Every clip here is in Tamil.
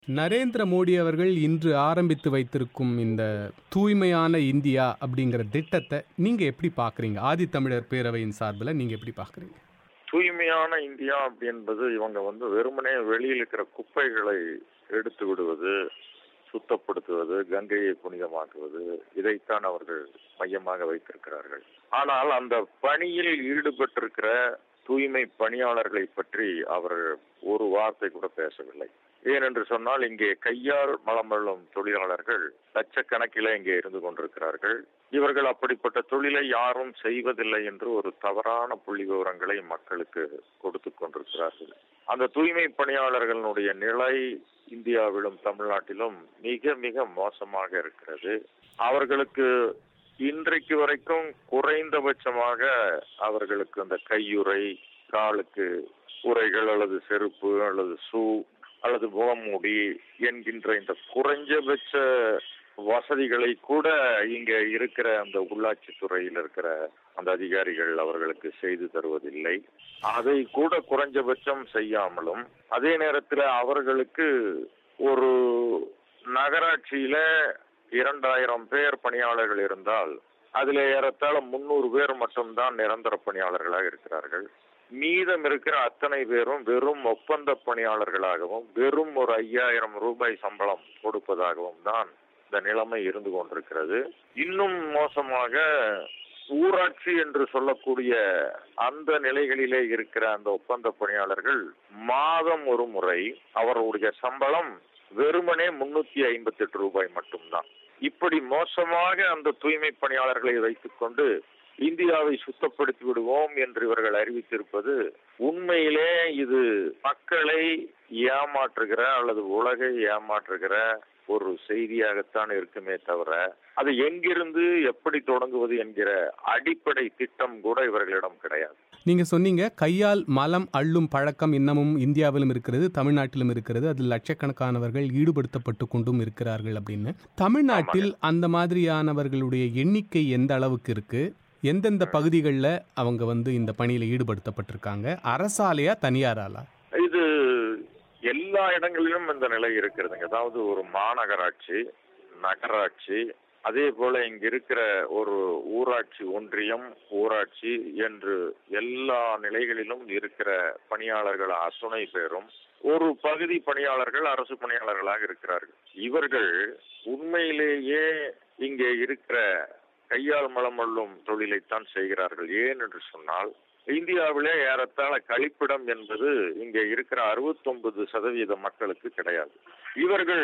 நரேந்திர மோடி அவர்கள் இன்று ஆரம்பித்து வைத்திருக்கும் இந்த தூய்மையான இந்தியா அப்படிங்கிற திட்டத்தை நீங்க எப்படி பாக்குறீங்க ஆதித்தமிழர் பேரவையின் சார்பில் நீங்க எப்படி பாக்குறீங்க தூய்மையான இந்தியா அப்படி என்பது இவங்க வந்து வெறுமனே வெளியில் இருக்கிற குப்பைகளை எடுத்து விடுவது சுத்தப்படுத்துவது கங்கையை புனிதமாக்குவது இதைத்தான் அவர்கள் மையமாக வைத்திருக்கிறார்கள் ஆனால் அந்த பணியில் ஈடுபட்டிருக்கிற தூய்மை பணியாளர்களை பற்றி அவர் ஒரு வார்த்தை கூட பேசவில்லை ஏனென்று சொன்னால் இங்கே கையால் மலமள்ளும் தொழிலாளர்கள் லட்சக்கணக்கில் இங்கே இருந்து கொண்டிருக்கிறார்கள் இவர்கள் அப்படிப்பட்ட தொழிலை யாரும் செய்வதில்லை என்று ஒரு தவறான புள்ளி விவரங்களை மக்களுக்கு கொடுத்து கொண்டிருக்கிறார்கள் அந்த தூய்மை பணியாளர்களுடைய நிலை இந்தியாவிலும் தமிழ்நாட்டிலும் மிக மிக மோசமாக இருக்கிறது அவர்களுக்கு இன்றைக்கு வரைக்கும் குறைந்தபட்சமாக அவர்களுக்கு அந்த கையுறை காலுக்கு உரைகள் அல்லது செருப்பு அல்லது ஷூ அல்லது முகமூடி என்கின்ற இந்த குறைஞ்சபட்ச வசதிகளை கூட இங்க இருக்கிற அந்த உள்ளாட்சி துறையில் இருக்கிற அந்த அதிகாரிகள் அவர்களுக்கு செய்து தருவதில்லை அதை கூட குறைஞ்சபட்சம் செய்யாமலும் அதே நேரத்தில் அவர்களுக்கு ஒரு நகராட்சியில இரண்டாயிரம் பேர் பணியாளர்கள் இருந்தால் அதுல ஏறத்தாழ முன்னூறு பேர் மட்டும்தான் நிரந்தர பணியாளர்களாக இருக்கிறார்கள் மீதம் இருக்கிற அத்தனை பேரும் வெறும் ஒப்பந்த பணியாளர்களாகவும் வெறும் ஒரு ஐயாயிரம் ரூபாய் சம்பளம் கொடுப்பதாகவும் தான் இந்த நிலைமை இருந்து கொண்டிருக்கிறது இன்னும் மோசமாக ஊராட்சி என்று சொல்லக்கூடிய அந்த நிலைகளிலே இருக்கிற அந்த ஒப்பந்த பணியாளர்கள் மாதம் ஒரு முறை அவர்களுடைய சம்பளம் வெறுமனே முன்னூத்தி ஐம்பத்தி எட்டு ரூபாய் மட்டும்தான் இப்படி மோசமாக அந்த தூய்மை பணியாளர்களை வைத்துக்கொண்டு இந்தியாவை சுத்தப்படுத்தி விடுவோம் என்று இவர்கள் அறிவித்திருப்பது உண்மையிலே இது மக்களை ஏமாற்றுகிற அல்லது உலகை ஏமாற்றுகிற ஒரு செய்தியாகத்தான் இருக்குமே தவிர அது எங்கிருந்து எப்படி தொடங்குவது என்கிற அடிப்படை திட்டம் கூட இவர்களிடம் கிடையாது நீங்க சொன்னீங்க கையால் மலம் அள்ளும் பழக்கம் இன்னமும் இந்தியாவிலும் இருக்கிறது தமிழ்நாட்டிலும் இருக்கிறது அதில் லட்சக்கணக்கானவர்கள் ஈடுபடுத்தப்பட்டு கொண்டும் இருக்கிறார்கள் அப்படின்னு தமிழ்நாட்டில் அந்த மாதிரியானவர்களுடைய எண்ணிக்கை எந்த அளவுக்கு இருக்கு எந்தெந்த பகுதிகளில் அவங்க வந்து இந்த பணியில் ஈடுபடுத்தப்பட்டிருக்காங்க அரசாலையா தனியாராலா இது எல்லா இடங்களிலும் இந்த நிலை இருக்கிறதுங்க அதாவது ஒரு மாநகராட்சி நகராட்சி அதே போல இங்க இருக்கிற ஒரு ஊராட்சி ஒன்றியம் ஊராட்சி என்று எல்லா நிலைகளிலும் இருக்கிற பணியாளர்கள் அத்துணை பேரும் ஒரு பகுதி பணியாளர்கள் அரசு பணியாளர்களாக இருக்கிறார்கள் இவர்கள் உண்மையிலேயே இங்கே இருக்கிற கையால் மலமல்லும் தொழிலைத்தான் செய்கிறார்கள் ஏன் என்று சொன்னால் இந்தியாவிலே ஏறத்தாழ கழிப்பிடம் என்பது இங்கே இருக்கிற அறுபத்தொன்பது சதவீத மக்களுக்கு கிடையாது இவர்கள்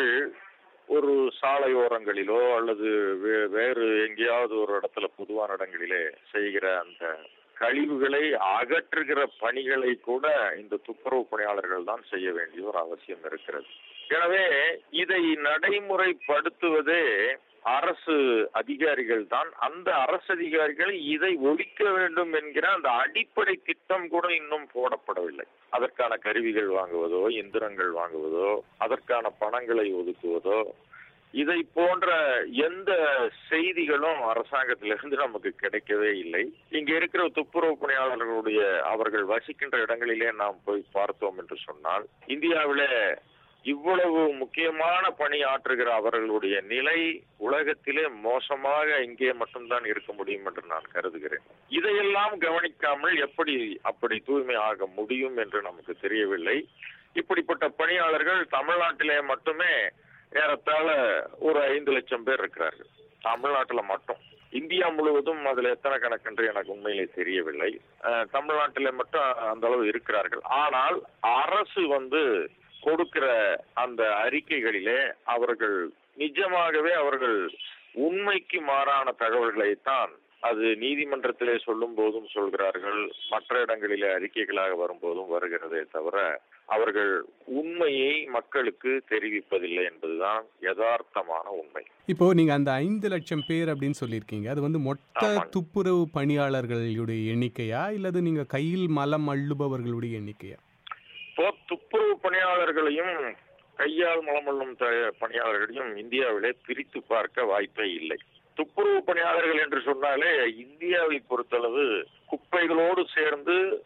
ஒரு சாலையோரங்களிலோ அல்லது வேறு எங்கேயாவது ஒரு இடத்துல பொதுவான இடங்களிலே செய்கிற அந்த கழிவுகளை அகற்றுகிற பணிகளை கூட இந்த துப்புரவு பணியாளர்கள் தான் செய்ய வேண்டிய ஒரு அவசியம் இருக்கிறது எனவே இதை நடைமுறைப்படுத்துவதே அரசு அதிகாரிகள் தான் அந்த அரசு அதிகாரிகள் இதை ஒழிக்க வேண்டும் என்கிற அந்த அடிப்படை திட்டம் கூட இன்னும் போடப்படவில்லை அதற்கான கருவிகள் வாங்குவதோ எந்திரங்கள் வாங்குவதோ அதற்கான பணங்களை ஒதுக்குவதோ இதை போன்ற எந்த செய்திகளும் அரசாங்கத்திலிருந்து நமக்கு கிடைக்கவே இல்லை இங்க இருக்கிற துப்புரவு பணியாளர்களுடைய அவர்கள் வசிக்கின்ற இடங்களிலே நாம் போய் பார்த்தோம் என்று சொன்னால் இந்தியாவிலே இவ்வளவு முக்கியமான பணி ஆற்றுகிற அவர்களுடைய நிலை உலகத்திலே மோசமாக இங்கே மட்டும்தான் இருக்க முடியும் என்று நான் கருதுகிறேன் இதையெல்லாம் கவனிக்காமல் எப்படி அப்படி தூய்மை ஆக முடியும் என்று நமக்கு தெரியவில்லை இப்படிப்பட்ட பணியாளர்கள் தமிழ்நாட்டிலே மட்டுமே ஏறத்தாழ ஒரு ஐந்து லட்சம் பேர் இருக்கிறார்கள் தமிழ்நாட்டுல மட்டும் இந்தியா முழுவதும் அதுல எத்தனை கணக்கென்று எனக்கு உண்மையிலே தெரியவில்லை தமிழ்நாட்டில மட்டும் அந்த அளவு இருக்கிறார்கள் ஆனால் அரசு வந்து கொடுக்கிற அந்த அறிக்கைகளிலே அவர்கள் நிஜமாகவே அவர்கள் உண்மைக்கு மாறான தகவல்களை தான் அது நீதிமன்றத்திலே சொல்லும் போதும் சொல்கிறார்கள் மற்ற இடங்களிலே அறிக்கைகளாக வரும்போதும் வருகிறதே தவிர அவர்கள் உண்மையை மக்களுக்கு தெரிவிப்பதில்லை என்பதுதான் யதார்த்தமான உண்மை இப்போ நீங்க அந்த ஐந்து லட்சம் பேர் அப்படின்னு சொல்லியிருக்கீங்க அது வந்து மொத்த துப்புரவு பணியாளர்களுடைய எண்ணிக்கையா இல்லது நீங்க கையில் மலம் அள்ளுபவர்களுடைய எண்ணிக்கையா இப்போ துப்புரவு பணியாளர்களையும் கையால் மலமல்லும் பணியாளர்களையும் இந்தியாவிலே பிரித்து பார்க்க வாய்ப்பே இல்லை துப்புரவு பணியாளர்கள் என்று சொன்னாலே இந்தியாவை பொறுத்தளவு குப்பைகளோடு சேர்ந்து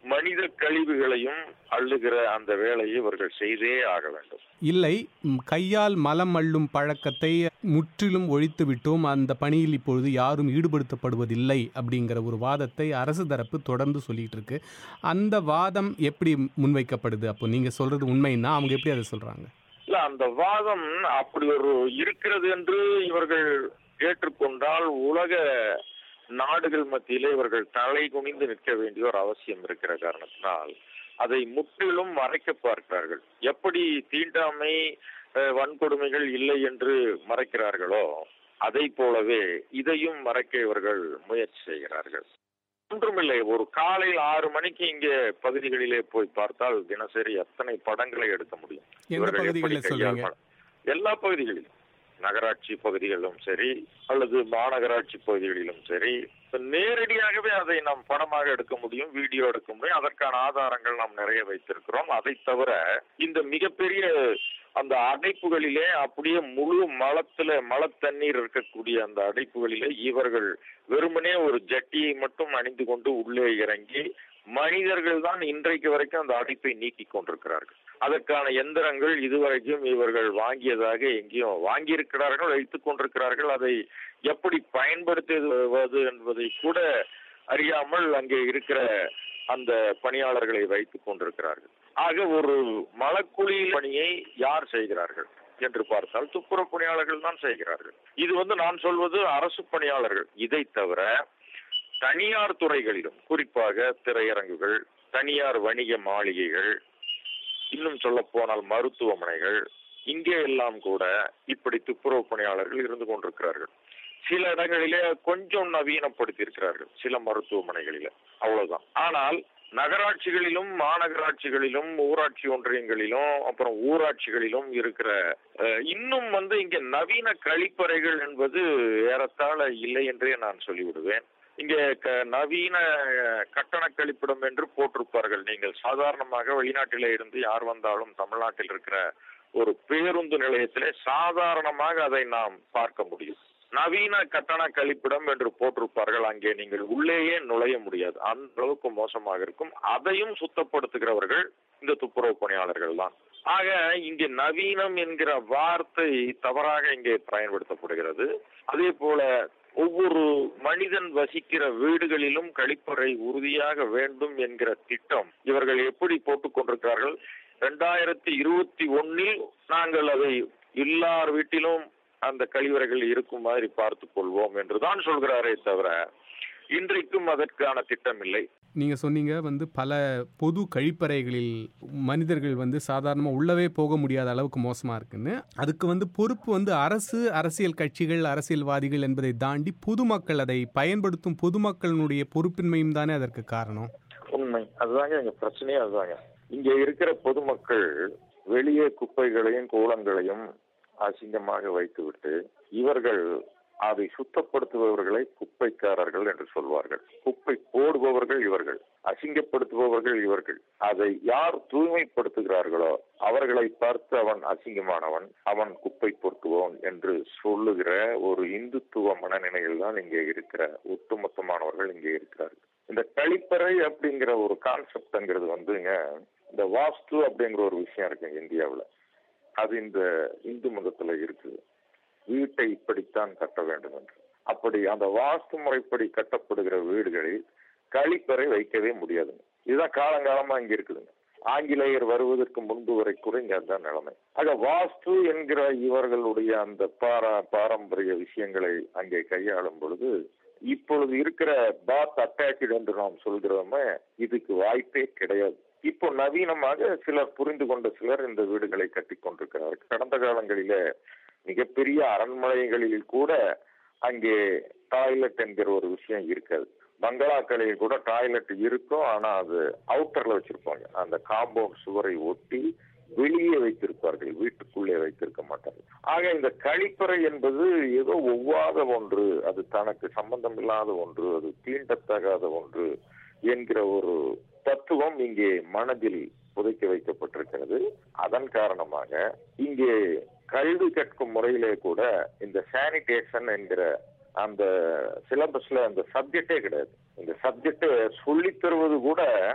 மனித கழிவுகளையும் அள்ளுகிற அந்த வேலையை இவர்கள் செய்தே ஆக வேண்டும் இல்லை ம், கையால் மலம் அள்ளும் பழக்கத்தை முற்றிலும் ஒழித்து விட்டோம் அந்த பணியில் இப்பொழுது யாரும் ஈடுபடுத்தப்படுவதில்லை அப்படிங்கிற ஒரு வாதத்தை அரசு தரப்பு தொடர்ந்து சொல்லிட்டு இருக்கு அந்த வாதம் எப்படி முன்வைக்கப்படுது அப்போ நீங்க சொல்றது உண்மைன்னா அவங்க எப்படி அதை சொல்றாங்க இல்ல அந்த வாதம் அப்படி ஒரு இருக்கிறது என்று இவர்கள் ஏற்றுக்கொண்டால் உலக நாடுகள் மத்தியிலே இவர்கள் தலை குனிந்து நிற்க வேண்டிய ஒரு அவசியம் இருக்கிற காரணத்தினால் அதை முற்றிலும் மறைக்க பார்க்கிறார்கள் எப்படி தீண்டாமை அஹ், வன்கொடுமைகள் இல்லை என்று மறைக்கிறார்களோ அதை போலவே இதையும் மறைக்க இவர்கள் முயற்சி செய்கிறார்கள் ஒன்றுமில்லை ஒரு காலையில் ஆறு மணிக்கு இங்கே பகுதிகளிலே போய் பார்த்தால் தினசரி எத்தனை படங்களை எடுக்க முடியும் எந்த இவர்கள் எப்படி பகுதிகளில் சொல்றீங்க கையாள்வார்கள்? எல்லா பகுதிகளிலும் நகராட்சி பகுதிகளிலும் சரி அல்லது மாநகராட்சி பகுதிகளிலும் சரி இப்ப நேரடியாகவே அதை நாம் படமாக எடுக்க முடியும் வீடியோ எடுக்க முடியும் அதற்கான ஆதாரங்கள் நாம் நிறைய வைத்திருக்கிறோம் அதை தவிர இந்த மிகப்பெரிய அந்த அடைப்புகளிலே அப்படியே முழு மலத்துல மலத்தண்ணீர் இருக்கக்கூடிய அந்த அடைப்புகளிலே இவர்கள் வெறுமனே ஒரு ஜட்டியை மட்டும் அணிந்து கொண்டு உள்ளே இறங்கி மனிதர்கள் தான் இன்றைக்கு வரைக்கும் அந்த அடைப்பை நீக்கி கொண்டிருக்கிறார்கள் அதற்கான எந்திரங்கள் இதுவரைக்கும் இவர்கள் வாங்கியதாக எங்கேயும் வாங்கியிருக்கிறார்கள் வைத்துக் கொண்டிருக்கிறார்கள் அதை எப்படி பயன்படுத்துவது என்பதை கூட அறியாமல் அங்கே இருக்கிற அந்த பணியாளர்களை வைத்துக் கொண்டிருக்கிறார்கள் ஆக ஒரு மலக்குழியில் பணியை யார் செய்கிறார்கள் என்று பார்த்தால் துப்புரவு பணியாளர்கள் தான் செய்கிறார்கள் இது வந்து நான் சொல்வது அரசு பணியாளர்கள் இதை தவிர தனியார் துறைகளிலும் குறிப்பாக திரையரங்குகள் தனியார் வணிக மாளிகைகள் இன்னும் சொல்ல போனால் மருத்துவமனைகள் இங்கே எல்லாம் கூட இப்படி துப்புரவு பணியாளர்கள் இருந்து கொண்டிருக்கிறார்கள் சில இடங்களிலே கொஞ்சம் நவீனப்படுத்தி இருக்கிறார்கள் சில மருத்துவமனைகளில அவ்வளவுதான் ஆனால் நகராட்சிகளிலும் மாநகராட்சிகளிலும் ஊராட்சி ஒன்றியங்களிலும் அப்புறம் ஊராட்சிகளிலும் இருக்கிற அஹ், இன்னும் வந்து இங்க நவீன கழிப்பறைகள் என்பது ஏறத்தாழ இல்லை என்றே நான் சொல்லிவிடுவேன் இங்கே க- நவீன அஹ், கட்டண கழிப்பிடம் என்று போட்டிருப்பார்கள் நீங்கள் சாதாரணமாக வெளிநாட்டிலே இருந்து யார் வந்தாலும் தமிழ்நாட்டில் இருக்கிற ஒரு பேருந்து நிலையத்திலே சாதாரணமாக அதை நாம் பார்க்க முடியும் நவீன கட்டண கழிப்பிடம் என்று போட்டிருப்பார்கள் அங்கே நீங்கள் உள்ளேயே நுழைய முடியாது அந்த அளவுக்கு மோசமாக இருக்கும் அதையும் சுத்தப்படுத்துகிறவர்கள் இந்த துப்புரவு பணியாளர்கள் தான் ஆக இங்கே நவீனம் என்கிற வார்த்தை தவறாக இங்கே பயன்படுத்தப்படுகிறது அதே போல ஒவ்வொரு மனிதன் வசிக்கிற வீடுகளிலும் கழிப்பறை உறுதியாக வேண்டும் என்கிற திட்டம் இவர்கள் எப்படி போட்டுக் கொண்டிருக்கிறார்கள் ரெண்டாயிரத்தி இருபத்தி ஒன்னில் நாங்கள் அதை எல்லார் வீட்டிலும் அந்த கழிவறைகள் இருக்கும் மாதிரி பார்த்துக் கொள்வோம் என்றுதான் சொல்கிறாரே தவிர இன்றைக்கும் அதற்கான திட்டம் இல்லை நீங்க சொன்னீங்க வந்து பல பொது கழிப்பறைகளில் மனிதர்கள் வந்து சாதாரணமாக உள்ளவே போக முடியாத அளவுக்கு மோசமா இருக்குன்னு அதுக்கு வந்து பொறுப்பு வந்து அரசு அரசியல் கட்சிகள் அரசியல்வாதிகள் என்பதை தாண்டி பொதுமக்கள் அதை பயன்படுத்தும் பொதுமக்களினுடைய பொறுப்பின்மையும் தானே அதற்கு காரணம் உண்மை அதுதாங்க எங்க பிரச்சனையே அதுதாங்க இங்க இருக்கிற பொதுமக்கள் வெளியே குப்பைகளையும் கூலங்களையும் அசிங்கமாக வைத்துவிட்டு இவர்கள் அதை சுத்தப்படுத்துபவர்களை குப்பைக்காரர்கள் என்று சொல்வார்கள் குப்பை போடுபவர்கள் இவர்கள் அசிங்கப்படுத்துபவர்கள் இவர்கள் அதை யார் தூய்மைப்படுத்துகிறார்களோ அவர்களை பார்த்து அவன் அசிங்கமானவன் அவன் குப்பை பொறுக்குவோன் என்று சொல்லுகிற ஒரு இந்துத்துவ மனநிலையில் தான் இங்கே இருக்கிற ஒட்டுமொத்தமானவர்கள் இங்கே இருக்கிறார்கள் இந்த கழிப்பறை அப்படிங்கிற ஒரு கான்செப்ட்ங்கிறது வந்துங்க இந்த வாஸ்து அப்படிங்கிற ஒரு விஷயம் இருக்குங்க இந்தியாவுல அது இந்த இந்து மதத்துல இருக்குது வீட்டை இப்படித்தான் கட்ட வேண்டும் என்று அப்படி அந்த வாஸ்து முறைப்படி கட்டப்படுகிற வீடுகளில் கழிப்பறை வைக்கவே முடியாதுங்க இதுதான் காலங்காலமா இங்க இருக்குதுங்க ஆங்கிலேயர் வருவதற்கு முன்பு வரை கூட இங்க அதுதான் நிலைமை ஆக வாஸ்து என்கிற இவர்களுடைய அந்த பாரா பாரம்பரிய விஷயங்களை அங்கே கையாளும் பொழுது இப்பொழுது இருக்கிற பாத் அட்டாச்சு என்று நாம் சொல்கிறோமே இதுக்கு வாய்ப்பே கிடையாது இப்போ நவீனமாக சிலர் புரிந்து கொண்ட சிலர் இந்த வீடுகளை கட்டி கொண்டிருக்கிறார்கள் கடந்த காலங்களிலே மிகப்பெரிய அரண்மனைகளில் கூட அங்கே டாய்லெட் என்கிற ஒரு விஷயம் இருக்காது பங்களாக்களில் கூட டாய்லெட் இருக்கும் ஆனா அது அவுட்டர்ல வச்சிருப்பாங்க அந்த காம்பவுண்ட் சுவரை ஒட்டி வெளியே வைத்திருப்பார்கள் வீட்டுக்குள்ளே வைத்திருக்க மாட்டார்கள் ஆக இந்த கழிப்பறை என்பது ஏதோ ஒவ்வாத ஒன்று அது தனக்கு சம்பந்தம் இல்லாத ஒன்று அது தீண்டத்தகாத ஒன்று என்கிற ஒரு தத்துவம் இங்கே மனதில் புதைக்க வைக்கப்பட்டிருக்கிறது அதன் காரணமாக இங்கே கல்வி கற்கும் முறையிலே கூட இந்த சானிடேஷன் என்கிற அந்த சிலபஸ்ல அந்த சப்ஜெக்டே கிடையாது இந்த சப்ஜெக்ட் சொல்லி தருவது கூட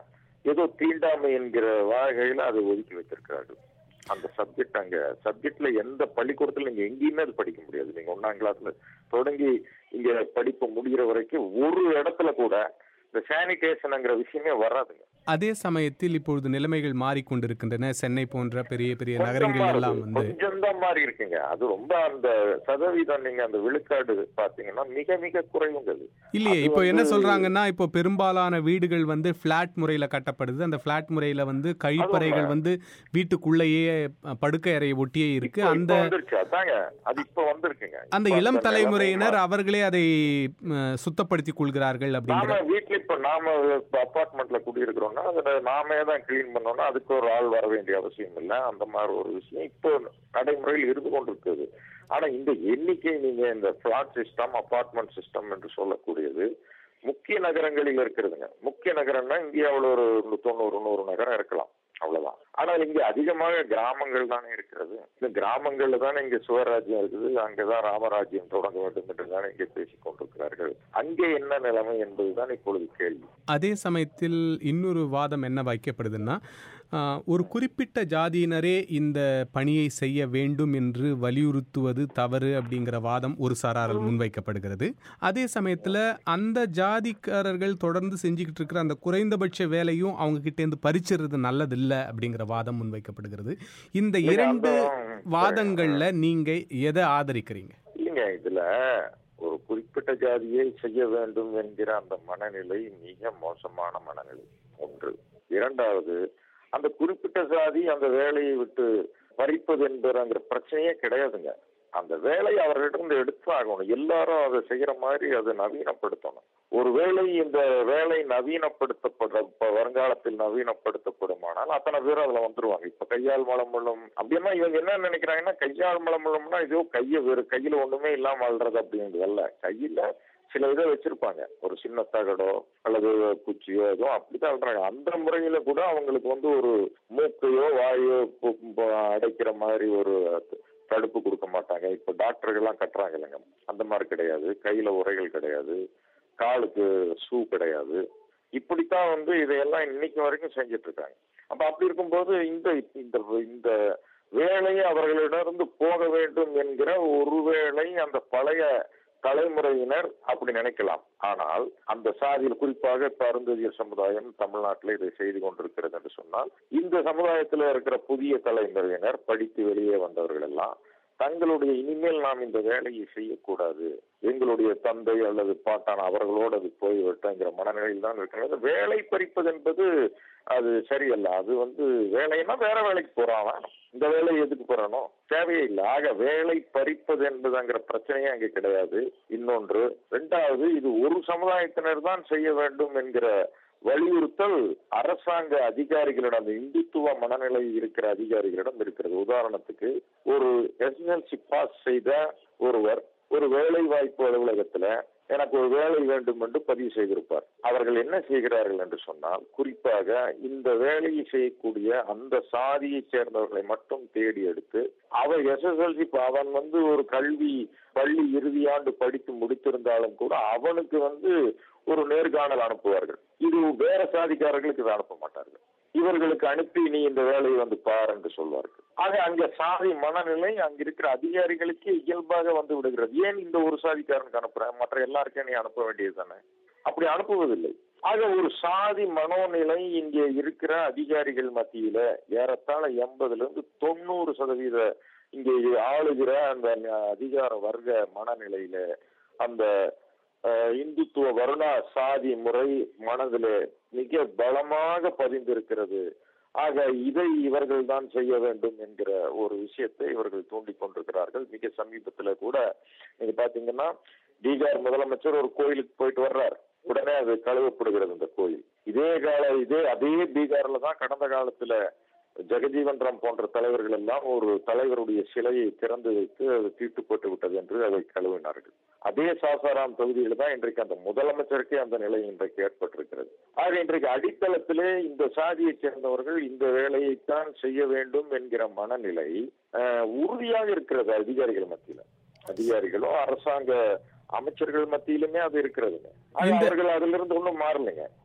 ஏதோ தீண்டாமை என்கிற வகையில அதை ஒதுக்கி வைத்திருக்கிறார்கள் அந்த சப்ஜெக்ட் அங்க சப்ஜெக்ட்ல எந்த பள்ளிக்கூடத்துல நீங்க எங்கேயுமே அது படிக்க முடியாது நீங்க ஒன்னாம் கிளாஸ்ல தொடங்கி இங்க படிப்பு முடிகிற வரைக்கும் ஒரு இடத்துல கூட இந்த சானிடேஷன்ங்கிற விஷயமே வராதுங்க அதே சமயத்தில் இப்பொழுது நிலைமைகள் மாறிக்கொண்டிருக்கின்றன சென்னை போன்ற பெரிய பெரிய கொஞ்சம் நகரங்கள் மாறுது. எல்லாம் வந்து கொஞ்சம் தான் மாறி இருக்குங்க அது ரொம்ப அந்த சதவீதம் நீங்க அந்த விழுக்காடு பாத்தீங்கன்னா மிக மிக குறைவுங்க அது இல்லையே அது இப்போ என்ன வந்து- சொல்றாங்கன்னா இப்போ பெரும்பாலான வீடுகள் வந்து ஃபிளாட் முறையில கட்டப்படுது அந்த ஃபிளாட் முறையில வந்து கழிப்பறைகள் வந்து வீட்டுக்குள்ளேயே அஹ், படுக்கை அறையை ஒட்டியே இருக்கு இப்போ- அந்த இப்போ வந்துருச்சு அதாங்க அது இப்ப வந்திருக்குங்க அந்த இப்ப இளம் அந்த தலைமுறையினர் நிலைமை அவர்களே அதை ம், சுத்தப்படுத்திக் கொள்கிறார்கள் அப்படிங்கிற நாம வீட்ல இப்ப நாம அபார்ட்மெண்ட்ல குடியிருக்கிறோம்னா அதுல நாமே தான் கிளீன் பண்ணோம்னா அதுக்கு ஒரு ஆள் வர வேண்டிய அவசியம் இல்லை அந்த மாதிரி ஒரு விஷயம் இப்போ நடைமுறையில் இருந்து கொண்டிருக்குது ஆனா இந்த எண்ணிக்கை நீங்க இந்த பிளாட் சிஸ்டம் அபார்ட்மெண்ட் சிஸ்டம் என்று சொல்லக்கூடியது முக்கிய நகரங்களில் இருக்கிறதுங்க முக்கிய நகரம்னா இந்தியாவுல ஒரு தொண்ணூறு நூறு நகரம் இருக்கலாம் அவ்வளவுதான் ஆனால் இங்க அதிகமாக கிராமங்கள் தானே இருக்கிறது இந்த கிராமங்கள்ல தானே இங்க சுவராஜ்யம் இருக்குது அங்கதான் ராமராஜ்யம் தொடங்க வேண்டும் என்று தானே இங்கே பேசிக் கொண்டிருக்கிறார்கள் அங்கே என்ன நிலைமை என்பதுதான் இப்பொழுது கேள்வி அதே சமயத்தில் இன்னொரு வாதம் என்ன வைக்கப்படுதுன்னா ஆஹ், ஒரு குறிப்பிட்ட ஜாதியினரே இந்த பணியை செய்ய வேண்டும் என்று வலியுறுத்துவது தவறு அப்படிங்கிற வாதம் ஒரு சாராரால் முன்வைக்கப்படுகிறது அதே சமயத்தில் அந்த ஜாதிக்காரர்கள் தொடர்ந்து செஞ்சுக்கிட்டு இருக்கிற அந்த குறைந்தபட்ச வேலையும் அவங்க கிட்டேருந்து பறிச்சிடுறது நல்லதில்லை அப்படிங்கிற வாதம் முன்வைக்கப்படுகிறது இந்த இல்லைங்க, இரண்டு அந்த- வாதங்கள்ல நீங்க எதை ஆதரிக்கிறீங்க இல்லைங்க இதுல ஒரு குறிப்பிட்ட ஜாதியை செய்ய வேண்டும் என்கிற அந்த மனநிலை மிக மோசமான மனநிலை ஒன்று இரண்டாவது அந்த குறிப்பிட்ட ஜாதி அந்த வேலையை விட்டு பறிப்பது என்பதுங்கிற பிரச்சனையே கிடையாதுங்க அந்த வேலையை அவர்களிடம் எடுத்து ஆகணும் எல்லாரும் அதை செய்யற மாதிரி அதை நவீனப்படுத்தணும் ஒருவேளை இந்த வேலை நவீனப்படுத்தப்படுற இப்ப வருங்காலத்தில் நவீனப்படுத்தப்படுமானால் அத்தனை பேர் அதுல வந்துருவாங்க இப்ப கையால் மலமுள்ளம் அப்படின்னா இவங்க என்ன நினைக்கிறாங்கன்னா கையால் மலமுள்ளம்னா இதோ கைய வேறு கையில ஒண்ணுமே இல்லாம அல்றது அப்படின்றது அல்ல கையில சில இதை வச்சிருப்பாங்க ஒரு சின்ன தகடோ அல்லது குச்சியோ ஏதோ அப்படித்தான் அல்றாங்க அந்த முறையில கூட அவங்களுக்கு வந்து ஒரு மூக்கையோ வாயோ பு- பு- அடைக்கிற மாதிரி ஒரு தடுப்பு கொடுக்க மாட்டாங்க இப்ப டாக்டர்கள் எல்லாம் கட்டுறாங்க இல்லைங்க அந்த மாதிரி கிடையாது கையில உரைகள் கிடையாது காலுக்கு ஷூ கிடையாது இப்படித்தான் வந்து இதையெல்லாம் இன்னைக்கு வரைக்கும் செஞ்சுட்டு இருக்காங்க அப்ப அப்படி இருக்கும்போது இந்த இந்த இந்த வேலையை அவர்களிடமிருந்து போக வேண்டும் என்கிற ஒருவேளை அந்த பழைய தலைமுறையினர் அப்படி நினைக்கலாம் ஆனால் அந்த சாதியில் குறிப்பாக இப்ப அருந்ததியர் சமுதாயம் தமிழ்நாட்டில் இதை செய்து கொண்டிருக்கிறது என்று சொன்னால் இந்த சமுதாயத்தில் இருக்கிற புதிய தலைமுறையினர் படித்து வெளியே வந்தவர்கள் எல்லாம் தங்களுடைய இனிமேல் நாம் இந்த வேலையை செய்யக்கூடாது எங்களுடைய தந்தை அல்லது பாட்டான் அவர்களோடு அது போய்விட்டங்கிற மனநிலையில் தான் இருக்கிறது வேலை பறிப்பது என்பது அது சரியல்ல அது வந்து வேலைன்னா வேற வேலைக்கு போறான் அவன். இந்த வேலை எதுக்கு போறானோ தேவையே இல்லை ஆக வேலை பறிப்பது என்பதுங்கிற பிரச்சனையே அங்கே கிடையாது இன்னொன்று ரெண்டாவது இது ஒரு சமுதாயத்தினர் தான் செய்ய வேண்டும் என்கிற வலியுறுத்தல் அரசாங்க அதிகாரிகளிடம் அந்த இந்துத்துவ மனநிலை இருக்கிற அதிகாரிகளிடம் இருக்கிறது உதாரணத்துக்கு ஒரு எஸ்எல்சி பாஸ் செய்த ஒருவர் ஒரு வேலை வாய்ப்பு அலுவலகத்துல எனக்கு ஒரு வேலை வேண்டும் என்று பதிவு செய்திருப்பார் அவர்கள் என்ன செய்கிறார்கள் என்று சொன்னால் குறிப்பாக இந்த வேலையை செய்யக்கூடிய அந்த சாதியை சேர்ந்தவர்களை மட்டும் தேடி எடுத்து அவர் எஸ்எஸ்எல்சி அவன் வந்து ஒரு கல்வி பள்ளி இறுதியாண்டு படித்து முடித்திருந்தாலும் கூட அவனுக்கு வந்து ஒரு நேர்காணல் அனுப்புவார்கள் இது வேற சாதிக்காரர்களுக்கு இதை அனுப்ப மாட்டார்கள் இவர்களுக்கு அனுப்பி நீ இந்த வேலையை வந்து பார் என்று சொல்வார்கள் ஆக அங்க சாதி மனநிலை அங்க இருக்கிற அதிகாரிகளுக்கு இயல்பாக வந்து விடுகிறது ஏன் இந்த ஒரு சாதிக்காரனுக்கு அனுப்புறேன் மற்ற எல்லாருக்கும் நீ அனுப்ப வேண்டியது தானே அப்படி அனுப்புவதில்லை ஆக ஒரு சாதி மனோநிலை இங்கே இருக்கிற அதிகாரிகள் மத்தியில ஏறத்தாழ எண்பதுல இருந்து தொண்ணூறு சதவீத இங்கே ஆளுகிற அந்த அதிகார வர்க்க மனநிலையில அந்த அஹ், இந்துத்துவ வருணா சாதி முறை மனதிலே மிக பலமாக பதிந்திருக்கிறது ஆக இதை இவர்கள் தான் செய்ய வேண்டும் என்கிற ஒரு விஷயத்தை இவர்கள் தூண்டிக் கொண்டிருக்கிறார்கள் மிக சமீபத்துல கூட நீங்க பாத்தீங்கன்னா பீகார் முதலமைச்சர் ஒரு கோயிலுக்கு போயிட்டு வர்றார் உடனே அது கழுவப்படுகிறது இந்த கோயில் இதே கால இதே அதே பீகார்ல தான் கடந்த காலத்துல ஜெகஜீவன் ராம் போன்ற தலைவர்கள் எல்லாம் ஒரு தலைவருடைய சிலையை திறந்து வைத்து அது தீட்டு போட்டு விட்டது என்று அதை கழுவினார்கள் அதே சாசாராம் தொகுதியில் தான் இன்றைக்கு அந்த முதலமைச்சருக்கே அந்த நிலை இன்றைக்கு ஏற்பட்டிருக்கிறது ஆக இன்றைக்கு அடித்தளத்திலே இந்த சாதியைச் சேர்ந்தவர்கள் இந்த வேலையைத்தான் செய்ய வேண்டும் என்கிற மனநிலை அஹ், உறுதியாக இருக்கிறது அதிகாரிகள் மத்தியில அதிகாரிகளும் அரசாங்க அமைச்சர்கள் மத்தியிலுமே அது இருக்கிறதுங்க ஆக இந்த- அவர்கள் அதிலிருந்து ஒன்றும் மாறலைங்க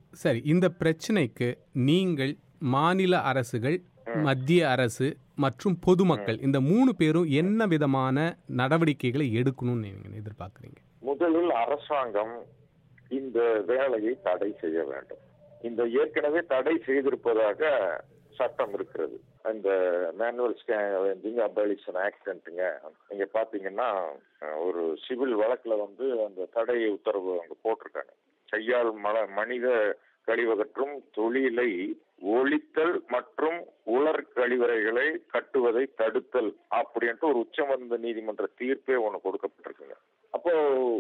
சரி இந்த பிரச்சனைக்கு நீங்கள் மாநில அரசுகள் மத்திய அரசு மற்றும் பொதுமக்கள் இந்த மூணு பேரும் என்ன விதமான நடவடிக்கைகளை எடுக்கணும்னு நீங்க எதிர்பார்க்குறீங்க முதலில் அரசாங்கம் இந்த வேலையை தடை செய்ய வேண்டும் இந்த ஏற்கனவே தடை செய்திருப்பதாக சட்டம் இருக்கிறது அந்த மேனுவல் ஸ்கேனிங் அபாலிஷன் ஆக்சிடென்ட்டுங்க நீங்க பாத்தீங்கன்னா அஹ், ஒரு சிவில் வழக்குல வந்து அந்த தடை உத்தரவு அங்க போட்டிருக்காங்க கையால் மல மனித கழிவகற்றும் தொழிலை ஒழித்தல் மற்றும் உலர் கழிவறைகளை கட்டுவதை தடுத்தல் அப்படின்ட்டு ஒரு உச்சமந்த நீதிமன்ற தீர்ப்பே ஒன்று கொடுக்கப்பட்டிருக்குங்க அப்போ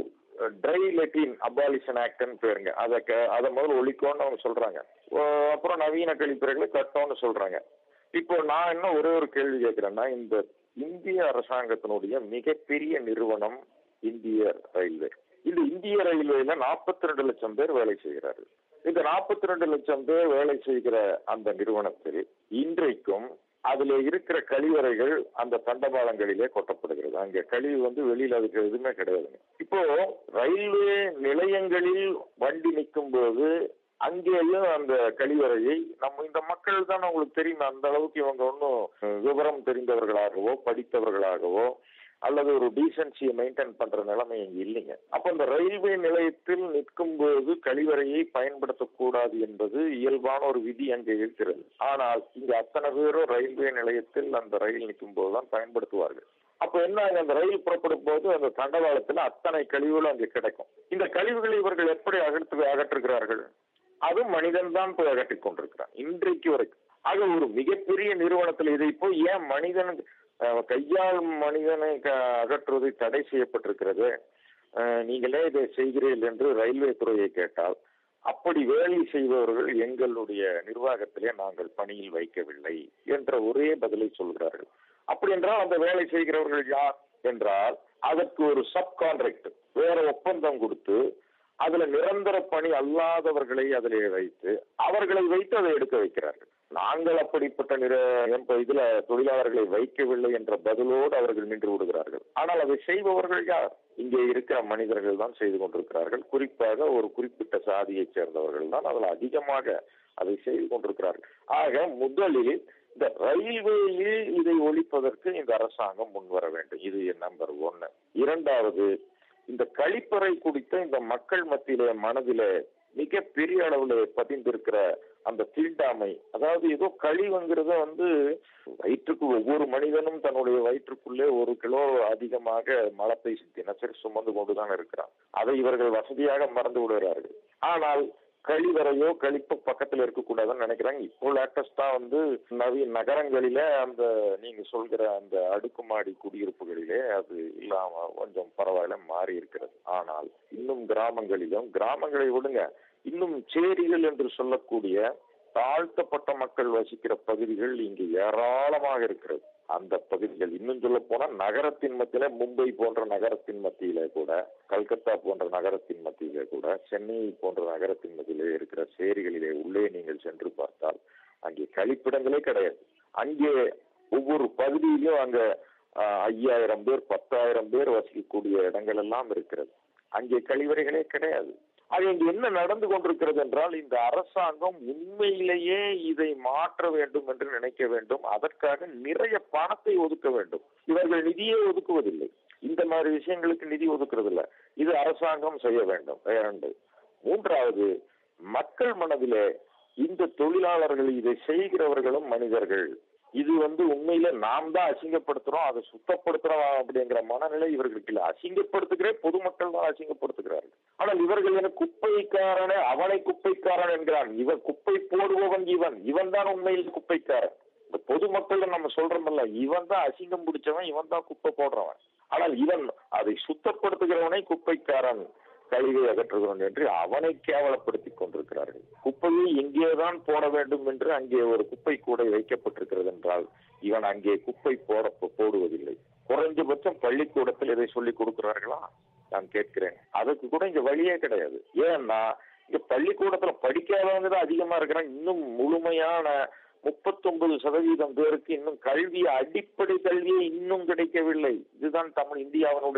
ட்ரை லெட்டின் அபாலிஷன் ஆக்ட்னு பேருங்க அதை க- அதை முதல்ல ஒழிக்கோன்னு அவங்க சொல்றாங்க ஓ, அப்புறம் நவீன கழிப்பறைகளை கட்டோன்னு சொல்றாங்க இப்போ நான் என்ன ஒரே ஒரு கேள்வி கேட்கிறேன்னா இந்த இந்திய அரசாங்கத்தினுடைய மிகப்பெரிய நிறுவனம் இந்திய ரயில்வே இந்த இந்திய ரயில்வேல 42 ரெண்டு லட்சம் பேர் வேலை செய்கிறார்கள் இந்த 42 ரெண்டு லட்சம் பேர் வேலை செய்கிற அந்த நிறுவனத்தில் இன்றைக்கும் அதுல இருக்கிற கழிவறைகள் அந்த தண்டவாளங்களிலே கொட்டப்படுகிறது அங்க கழிவு வந்து வெளியில அதுக்கு எதுவுமே கிடையாதுங்க இப்போ ரயில்வே நிலையங்களில் வண்டி நிற்கும் போது அங்கேயும் அந்த கழிவறையை நம்ம இந்த மக்கள் தான் உங்களுக்கு தெரியும் அந்த அளவுக்கு இவங்க ஒன்றும் விவரம் தெரிந்தவர்களாகவோ படித்தவர்களாகவோ அல்லது ஒரு டீசன்சியை மெயின்டைன் பண்ற நிலைமை இங்க இல்லைங்க அப்ப இந்த ரயில்வே நிலையத்தில் நிற்கும் போது கழிவறையை பயன்படுத்தக்கூடாது என்பது இயல்பான ஒரு விதி அங்கே இருக்கிறது ஆனால் இங்க அத்தனை பேரும் ரயில்வே நிலையத்தில் அந்த ரயில் நிற்கும் போதுதான் பயன்படுத்துவார்கள் அப்ப என்ன ஆகும்? அந்த ரயில் புறப்படும் போது அந்த தண்டவாளத்துல அத்தனை கழிவுகளும் அங்கே கிடைக்கும் இந்த கழிவுகளை இவர்கள் எப்படி அகற்று அகற்றுகிறார்கள் அது மனிதன் தான் போய் அகற்றிக் கொண்டிருக்கிறான் இன்றைக்கு வரைக்கும் ஆக ஒரு மிகப்பெரிய நிறுவனத்தில் இதை போய் ஏன் மனிதன் அஹ், கையால் மனிதனை க- அகற்றுவது தடை செய்யப்பட்டிருக்கிறது அஹ், நீங்களே இதை செய்கிறீர்கள் என்று ரயில்வே துறையை கேட்டால் அப்படி வேலை செய்பவர்கள் எங்களுடைய நிர்வாகத்திலே நாங்கள் பணியில் வைக்கவில்லை என்ற ஒரே பதிலை சொல்கிறார்கள் அப்படி என்றால் அந்த வேலை செய்கிறவர்கள் யார் என்றால் அதற்கு ஒரு சப் கான்ட்ராக்ட் வேற ஒப்பந்தம் கொடுத்து அதுல நிரந்தர பணி அல்லாதவர்களை அதிலே வைத்து அவர்களை வைத்து அதை எடுக்க வைக்கிறார்கள் நாங்கள் அப்படிப்பட்ட நிற எம்ப இதுல தொழிலாளர்களை வைக்கவில்லை என்ற பதிலோடு அவர்கள் நின்று விடுகிறார்கள் ஆனால் அதை செய்பவர்கள் யார் இங்கே இருக்கிற மனிதர்கள் தான் செய்து கொண்டிருக்கிறார்கள் குறிப்பாக ஒரு குறிப்பிட்ட சாதியைச் சேர்ந்தவர்கள் தான் அதில் அதிகமாக அதை செய்து கொண்டிருக்கிறார்கள் ஆக முதலில் இந்த ரயில்வேயில் இதை ஒழிப்பதற்கு இந்த அரசாங்கம் முன்வர வேண்டும் இது நம்பர் ஒன்னு இரண்டாவது இந்த கழிப்பறை குறித்த இந்த மக்கள் மத்தியிலே மனதிலே மிக பெரிய அளவுல பதிந்திருக்கிற அந்த தீண்டாமை அதாவது ஏதோ கழிவுங்கிறத வந்து வயிற்றுக்கு ஒவ்வொரு மனிதனும் தன்னுடைய வயிற்றுக்குள்ளே ஒரு கிலோ அதிகமாக மலத்தை தினசரி சுமந்து கொண்டுதான் இருக்கிறான் அதை இவர்கள் வசதியாக மறந்து விடுகிறார்கள் ஆனால் கழிவறையோ கழிப்பு பக்கத்துல இருக்கக்கூடாதுன்னு நினைக்கிறாங்க இப்போ லேட்டஸ்டா வந்து நவீன நகரங்களிலே அந்த நீங்க சொல்கிற அந்த அடுக்குமாடி குடியிருப்புகளிலே அது இல்லாம கொஞ்சம் பரவாயில்ல மாறி இருக்கிறது ஆனால் இன்னும் கிராமங்களிலும் கிராமங்களை விடுங்க இன்னும் சேரிகள் என்று சொல்லக்கூடிய தாழ்த்தப்பட்ட மக்கள் வசிக்கிற பகுதிகள் இங்கு ஏராளமாக இருக்கிறது அந்த பகுதிகள் இன்னும் சொல்ல போனா நகரத்தின் மத்தியில மும்பை போன்ற நகரத்தின் மத்தியில கூட கல்கத்தா போன்ற நகரத்தின் மத்தியிலே கூட சென்னை போன்ற நகரத்தின் மத்தியிலே இருக்கிற சேரிகளிலே உள்ளே நீங்கள் சென்று பார்த்தால் அங்கே கழிப்பிடங்களே கிடையாது அங்கே ஒவ்வொரு பகுதியிலும் அங்க ஆஹ், ஐயாயிரம் பேர் பத்தாயிரம் பேர் வசிக்கக்கூடிய இடங்கள் எல்லாம் இருக்கிறது அங்கே கழிவறைகளே கிடையாது அது இங்கு என்ன நடந்து கொண்டிருக்கிறது என்றால் இந்த அரசாங்கம் உண்மையிலேயே இதை மாற்ற வேண்டும் என்று நினைக்க வேண்டும் அதற்காக நிறைய பணத்தை ஒதுக்க வேண்டும் இவர்கள் நிதியே ஒதுக்குவதில்லை இந்த மாதிரி விஷயங்களுக்கு நிதி ஒதுக்குறதில்ல இது அரசாங்கம் செய்ய வேண்டும் இரண்டு மூன்றாவது மக்கள் மனதிலே இந்த தொழிலாளர்கள் இதை செய்கிறவர்களும் மனிதர்கள் இது வந்து உண்மையில நாம் தான் அசிங்கப்படுத்துறோம் அதை சுத்தப்படுத்துறோம் அப்படிங்கிற மனநிலை இவர்களுக்கு இல்லை அசிங்கப்படுத்துகிறே பொதுமக்கள் தான் அசிங்கப்படுத்துகிறார்கள் ஆனால் இவர்கள் என குப்பைக்காரனே அவனை குப்பைக்காரன் என்கிறான் இவன் குப்பை போடுபவன் இவன் இவன் தான் உண்மையில் குப்பைக்காரன் இந்த பொதுமக்கள் நம்ம சொல்றோம்ல இவன் தான் அசிங்கம் பிடிச்சவன் இவன் தான் குப்பை போடுறவன் ஆனால் இவன் அதை சுத்தப்படுத்துகிறவனை குப்பைக்காரன் கழிவை அகற்றுகிறவன் என்று அவனை கேவலப்படுத்திக் கொண்டிருக்கிறார்கள் குப்பையை எங்கேதான் போட வேண்டும் என்று அங்கே ஒரு குப்பை கூடை வைக்கப்பட்டிருக்கிறது என்றால் இவன் அங்கே குப்பை போட போடுவதில்லை குறைஞ்சபட்சம் பள்ளிக்கூடத்தில் இதை சொல்லிக் கொடுக்கிறார்களா நான் கேட்கிறேன் அதுக்கு கூட இங்க வழியே கிடையாது ஏன்னா இங்க பள்ளிக்கூடத்துல படிக்காதவங்க தான் அதிகமா இருக்கிறாங்க இன்னும் முழுமையான முப்பத்தொன்பது சதவீதம் பேருக்கு இன்னும் கல்வி அடிப்படை கல்வியே இன்னும் கிடைக்கவில்லை இதுதான் தமிழ் இந்தியாவினுடைய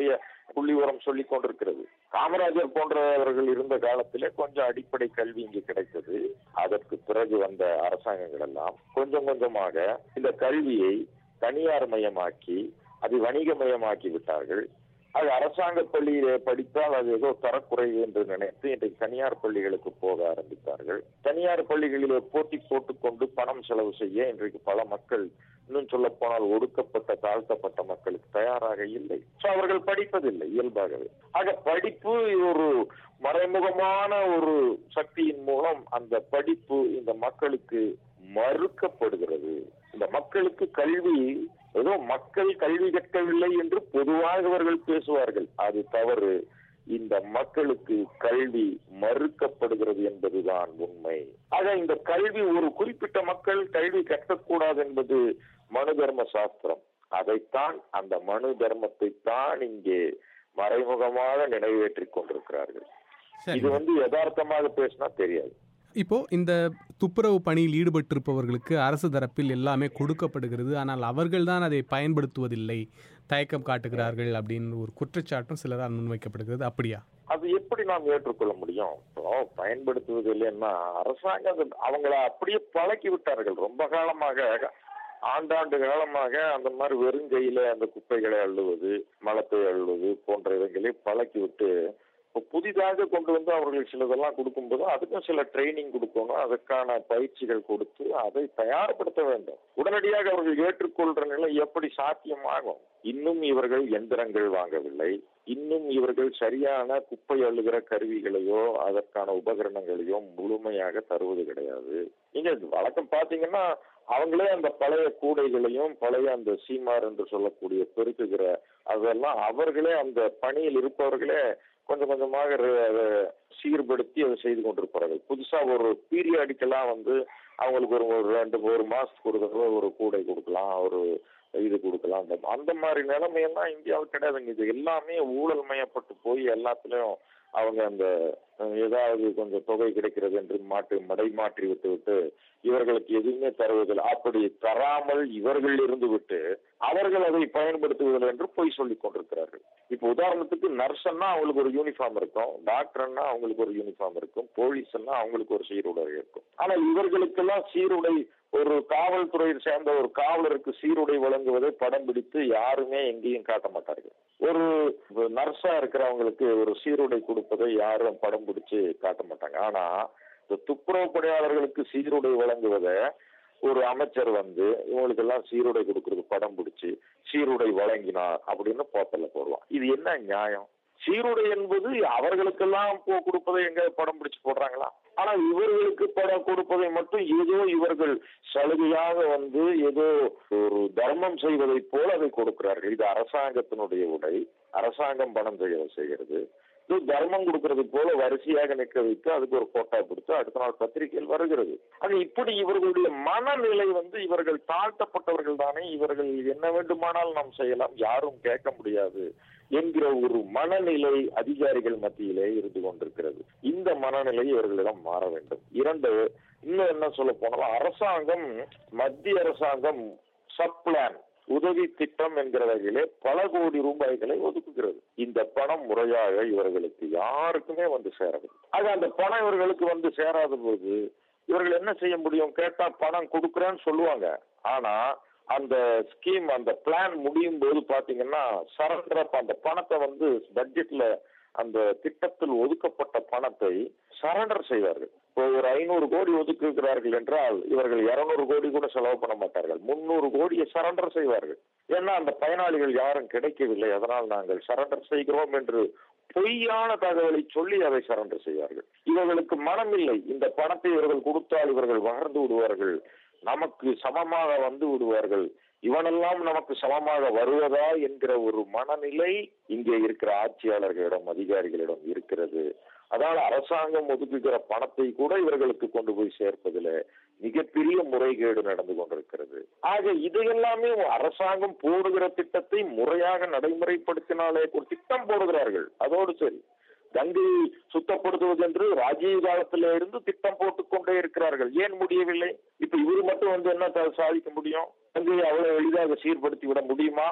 புள்ளிவரம் சொல்லிக் கொண்டிருக்கிறது காமராஜர் போன்றவர்கள் இருந்த காலத்திலே கொஞ்சம் அடிப்படை கல்வி இங்கு கிடைத்தது அதற்கு பிறகு வந்த அரசாங்கங்கள் எல்லாம் கொஞ்சம் கொஞ்சமாக இந்த கல்வியை தனியார் மயமாக்கி அதை வணிகமயமாக்கி விட்டார்கள் அது அரசாங்க பள்ளியிலே படித்தால் அது ஏதோ தரக்குறைவு என்று நினைத்து இன்றைக்கு தனியார் பள்ளிகளுக்கு போக ஆரம்பித்தார்கள் தனியார் பள்ளிகளிலே போட்டி போட்டுக்கொண்டு பணம் செலவு செய்ய இன்றைக்கு பல மக்கள் இன்னும் சொல்ல போனால் ஒடுக்கப்பட்ட தாழ்த்தப்பட்ட மக்களுக்கு தயாராக இல்லை So, அவர்கள் படிப்பதில்லை இயல்பாகவே ஆக படிப்பு ஒரு மறைமுகமான ஒரு சக்தியின் மூலம் அந்த படிப்பு இந்த மக்களுக்கு மறுக்கப்படுகிறது இந்த மக்களுக்கு கல்வி ஏதோ மக்கள் கல்வி கற்கவில்லை என்று பொதுவாக அவர்கள் பேசுவார்கள் அது தவறு இந்த மக்களுக்கு கல்வி மறுக்கப்படுகிறது என்பதுதான் உண்மை ஆக இந்த கல்வி ஒரு குறிப்பிட்ட மக்கள் கல்வி கற்கக்கூடாது என்பது மனு தர்ம சாஸ்திரம் அதைத்தான் அந்த மனு தர்மத்தை தான் இங்கே மறைமுகமாக நிறைவேற்றிக் கொண்டிருக்கிறார்கள் சரி இது வந்து யதார்த்தமாக பேசினா தெரியாது இப்போ இந்த துப்புரவு பணியில் ஈடுபட்டிருப்பவர்களுக்கு அரசு தரப்பில் எல்லாமே கொடுக்கப்படுகிறது ஆனால் அவர்கள்தான் அதை பயன்படுத்துவதில்லை தயக்கம் காட்டுகிறார்கள் அப்படின்னு ஒரு குற்றச்சாட்டும் சிலரால் முன்வைக்கப்படுகிறது அப்படியா அது எப்படி நாம் ஏற்றுக்கொள்ள முடியும் இப்போ பயன்படுத்துவது இல்லைன்னா அரசாங்கம் அது அவங்கள அப்படியே பழக்கி விட்டார்கள் ரொம்ப காலமாக ஆண்டாண்டு காலமாக அந்த மாதிரி வெறுங்கையில அந்த குப்பைகளை அள்ளுவது மலத்தை அள்ளுவது போன்ற இடங்களை பழக்கி விட்டு இப்போ புதிதாக கொண்டு வந்து அவர்கள் சிலதெல்லாம் கொடுக்கும்போது அதுக்கும் சில ட்ரைனிங் கொடுக்கணும் அதற்கான பயிற்சிகள் கொடுத்து அதை தயார்படுத்த வேண்டும் உடனடியாக அவர்கள் ஏற்றுக்கொள்ற நிலை எப்படி சாத்தியமாகும் இன்னும் இவர்கள் எந்திரங்கள் வாங்கவில்லை இன்னும் இவர்கள் சரியான குப்பை அள்ளுகிற கருவிகளையோ அதற்கான உபகரணங்களையோ முழுமையாக தருவது கிடையாது நீங்க வழக்கம் பாத்தீங்கன்னா அவங்களே அந்த பழைய கூடைகளையும் பழைய அந்த சீமார் என்று சொல்லக்கூடிய பெருக்குகிற அதெல்லாம் அவர்களே அந்த பணியில் இருப்பவர்களே கொஞ்சம் கொஞ்சமாக ர- அதை சீர்படுத்தி அதை செய்து கொண்டிருப்பார்கள் புதுசா ஒரு பீரியாடிக்கலா வந்து அவங்களுக்கு ஒரு ஒரு ரெண்டு ஒரு மாசத்துக்கு ஒரு தடவை ஒரு கூடை கொடுக்கலாம் ஒரு இது கொடுக்கலாம் அந்த அந்த மாதிரி நிலைமையெல்லாம் இந்தியாவுக்கு கிடையாதுங்க இது எல்லாமே ஊழல் மயப்பட்டு போய் எல்லாத்துலயும் அவங்க அந்த அஹ், ஏதாவது கொஞ்சம் தொகை கிடைக்கிறது என்று மாற்றி மடை மாற்றி விட்டு விட்டு இவர்களுக்கு எதுவுமே தருவதில்லை அப்படி தராமல் இவர்கள் இருந்து விட்டு அவர்கள் அதை பயன்படுத்துவதில்லை என்று பொய் சொல்லிக் கொண்டிருக்கிறார்கள் இப்போ உதாரணத்துக்கு நர்ஸ்ன்னா அவங்களுக்கு ஒரு யூனிஃபார்ம் இருக்கும் டாக்டர்னா அவங்களுக்கு ஒரு யூனிஃபார்ம் இருக்கும் போலீஸ்னா அவங்களுக்கு ஒரு சீருடை இருக்கும் ஆனா இவர்களுக்கெல்லாம் சீருடை ஒரு காவல்துறையை சேர்ந்த ஒரு காவலருக்கு சீருடை வழங்குவதை படம் பிடித்து யாருமே எங்கேயும் காட்ட மாட்டார்கள் ஒரு நர்ஸா இருக்கிறவங்களுக்கு ஒரு சீருடை கொடுப்பதை யாரும் படம் பிடிச்சு காட்ட மாட்டாங்க ஆனா இந்த துப்புரவு பணியாளர்களுக்கு சீருடை வழங்குவதை ஒரு அமைச்சர் வந்து இவங்களுக்கு எல்லாம் சீருடை கொடுக்கறது படம் பிடிச்சு சீருடை வழங்கினார் அப்படின்னு போத்தல்ல போடுவான் இது என்ன நியாயம் சீருடை என்பது அவர்களுக்கெல்லாம் போ கொடுப்பதை எங்க படம் பிடிச்சு போடுறாங்களா ஆனா இவர்களுக்கு படம் கொடுப்பதை மட்டும் ஏதோ இவர்கள் சலுகையாக வந்து ஏதோ ஒரு தர்மம் செய்வதைப் போல அதை கொடுக்கிறார்கள் இது அரசாங்கத்தினுடைய உடை அரசாங்கம் பணம் செய்ய செய்கிறது இது தர்மம் கொடுக்கறது போல வரிசையாக நிற்க வைத்து அதுக்கு ஒரு போட்டோ கொடுத்து அடுத்த நாள் பத்திரிகையில் வருகிறது அது இப்படி இவர்களுடைய மனநிலை வந்து இவர்கள் தாழ்த்தப்பட்டவர்கள் தானே இவர்கள் என்ன வேண்டுமானால் நாம் செய்யலாம் யாரும் கேட்க முடியாது என்கிற ஒரு மனநிலை அதிகாரிகள் மத்தியிலே இருந்து கொண்டிருக்கிறது இந்த மனநிலை இவர்களிடம் மாற வேண்டும் இரண்டு இன்னும் என்ன சொல்ல போனாலும் அரசாங்கம் மத்திய அரசாங்கம் சப்ளான் உதவி திட்டம் என்கிற வகையிலே பல கோடி ரூபாய்களை ஒதுக்குகிறது இந்த பணம் முறையாக இவர்களுக்கு யாருக்குமே வந்து சேரவில்லை ஆக அந்த பணம் இவர்களுக்கு வந்து சேராத போது இவர்கள் என்ன செய்ய முடியும் கேட்டா பணம் கொடுக்குறேன்னு சொல்லுவாங்க ஆனா அந்த ஸ்கீம் அந்த பிளான் முடியும் போது பாத்தீங்கன்னா சரண்டர் அந்த பணத்தை வந்து பட்ஜெட்ல அந்த திட்டத்தில் ஒதுக்கப்பட்ட பணத்தை சரண்டர் செய்வார்கள் இப்போ ஒரு ஐநூறு கோடி ஒதுக்குகிறார்கள் என்றால் இவர்கள் இருநூறு கோடி கூட செலவு பண்ண மாட்டார்கள் முன்னூறு கோடியை சரண்டர் செய்வார்கள் ஏன்னா அந்த பயனாளிகள் யாரும் கிடைக்கவில்லை அதனால் நாங்கள் சரண்டர் செய்கிறோம் என்று பொய்யான தகவலை சொல்லி அதை சரண்டர் செய்வார்கள் இவர்களுக்கு மனம் இல்லை இந்த பணத்தை இவர்கள் கொடுத்தால் இவர்கள் வளர்ந்து விடுவார்கள் நமக்கு சமமாக வந்து விடுவார்கள் இவனெல்லாம் நமக்கு சமமாக வருவதா என்கிற ஒரு மனநிலை இங்கே இருக்கிற ஆட்சியாளர்களிடம் அதிகாரிகளிடம் இருக்கிறது அதனால அரசாங்கம் ஒதுக்குகிற பணத்தை கூட இவர்களுக்கு கொண்டு போய் சேர்ப்பதில் மிகப்பெரிய முறைகேடு நடந்து கொண்டிருக்கிறது ஆக இதையெல்லாமே அரசாங்கம் போடுகிற திட்டத்தை முறையாக நடைமுறைப்படுத்தினாலே ஒரு திட்டம் போடுகிறார்கள் அதோடு சரி கங்கையை சுத்தப்படுத்துவது என்று ராஜீவ் காலத்தில இருந்து திட்டம் போட்டுக் கொண்டே இருக்கிறார்கள் ஏன் முடியவில்லை இப்ப இவர் மட்டும் வந்து என்ன த- சாதிக்க முடியும் கங்கையை அவ்வளவு எளிதாக சீர்படுத்தி விட முடியுமா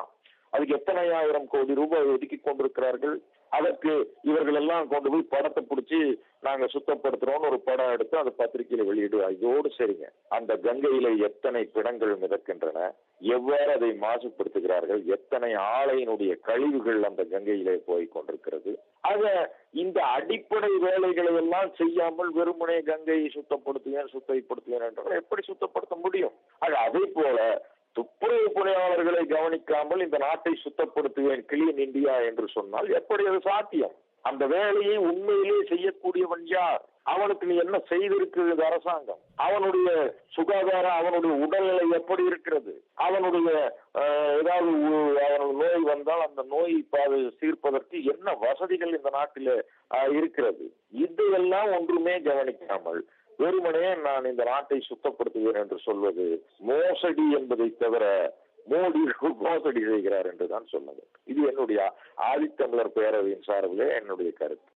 அதுக்கு எத்தனை ஆயிரம் கோடி ரூபாய் ஒதுக்கி கொண்டிருக்கிறார்கள் அதற்கு இவர்கள் எல்லாம் கொண்டு போய் படத்தை பிடிச்சி நாங்க சுத்தப்படுத்துறோம்னு ஒரு படம் எடுத்து அதை பத்திரிகையில வெளியிடுவா இதோடு சரிங்க அந்த கங்கையில எத்தனை பிணங்கள் மிதக்கின்றன எவ்வாறு அதை மாசுபடுத்துகிறார்கள் எத்தனை ஆலையினுடைய கழிவுகள் அந்த கங்கையிலே போய் கொண்டிருக்கிறது ஆக இந்த அடிப்படை வேலைகளை எல்லாம் செய்யாமல் வெறுமனே கங்கையை சுத்தப்படுத்துவேன் சுத்தப்படுத்துவேன் என்றால் எப்படி சுத்தப்படுத்த முடியும் ஆக அதே போல துப்புரவு பணியாளர்களை கவனிக்காமல் இந்த நாட்டை சுத்தப்படுத்துவேன் கிளீன் இந்தியா என்று சொன்னால் எப்படி அது சாத்தியம் அந்த வேலையை உண்மையிலே செய்யக்கூடியவன் யார் அவனுக்கு நீ என்ன செய்திருக்கிறது அரசாங்கம் அவனுடைய சுகாதாரம் அவனுடைய உடல்நிலை எப்படி இருக்கிறது அவனுடைய அஹ், ஏதாவது உ- அவனுக்கு நோய் வந்தால் அந்த நோய் பாது தீர்ப்பதற்கு என்ன வசதிகள் இந்த நாட்டிலே அஹ், இருக்கிறது இதையெல்லாம் ஒன்றுமே கவனிக்காமல் வெறுமனே நான் இந்த நாட்டை சுத்தப்படுத்துவேன் என்று சொல்வது மோசடி என்பதை தவிர மோடி மோசடி செய்கிறார் என்று தான் சொன்னது இது என்னுடைய ஆதித்தமிழர் பேரவையின் சார்பிலே என்னுடைய கருத்து